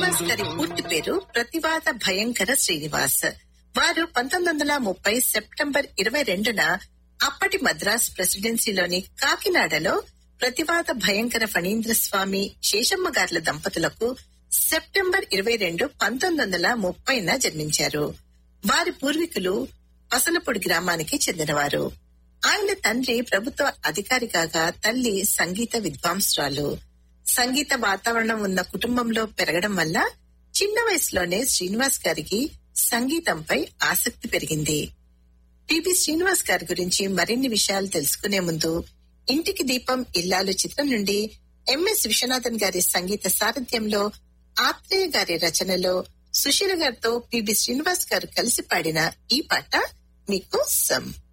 శ్రీనివాస్ గారి పూర్తి పేరు ప్రతివాద భయంకర శ్రీనివాస్ వారు పంతొమ్మిది వందల ముప్పై సెప్టెంబర్ ఇరవై రెండున అప్పటి మద్రాస్ ప్రెసిడెన్సీలోని కాకినాడలో ప్రతివాద భయంకర ఫణీంద్ర స్వామి శేషమ్మ గార్ల దంపతులకు సెప్టెంబర్ ఇరవై రెండు పంతొమ్మిది వందల ముప్పైన జన్మించారు వారి పూర్వీకులు పసలపొడి గ్రామానికి చెందినవారు ఆయన తండ్రి ప్రభుత్వ అధికారి కాగా తల్లి సంగీత విద్వాంసురాలు సంగీత వాతావరణం ఉన్న కుటుంబంలో పెరగడం వల్ల చిన్న వయసులోనే శ్రీనివాస్ గారికి సంగీతంపై ఆసక్తి పెరిగింది పిబి శ్రీనివాస్ గారి గురించి మరిన్ని విషయాలు తెలుసుకునే ముందు ఇంటికి దీపం ఇల్లాలు చిత్రం నుండి ఎంఎస్ విశ్వనాథన్ గారి సంగీత సారథ్యంలో ఆత్రేయ గారి రచనలో సుశీల గారితో పిబి శ్రీనివాస్ గారు కలిసి పాడిన ఈ పాట మీకు సం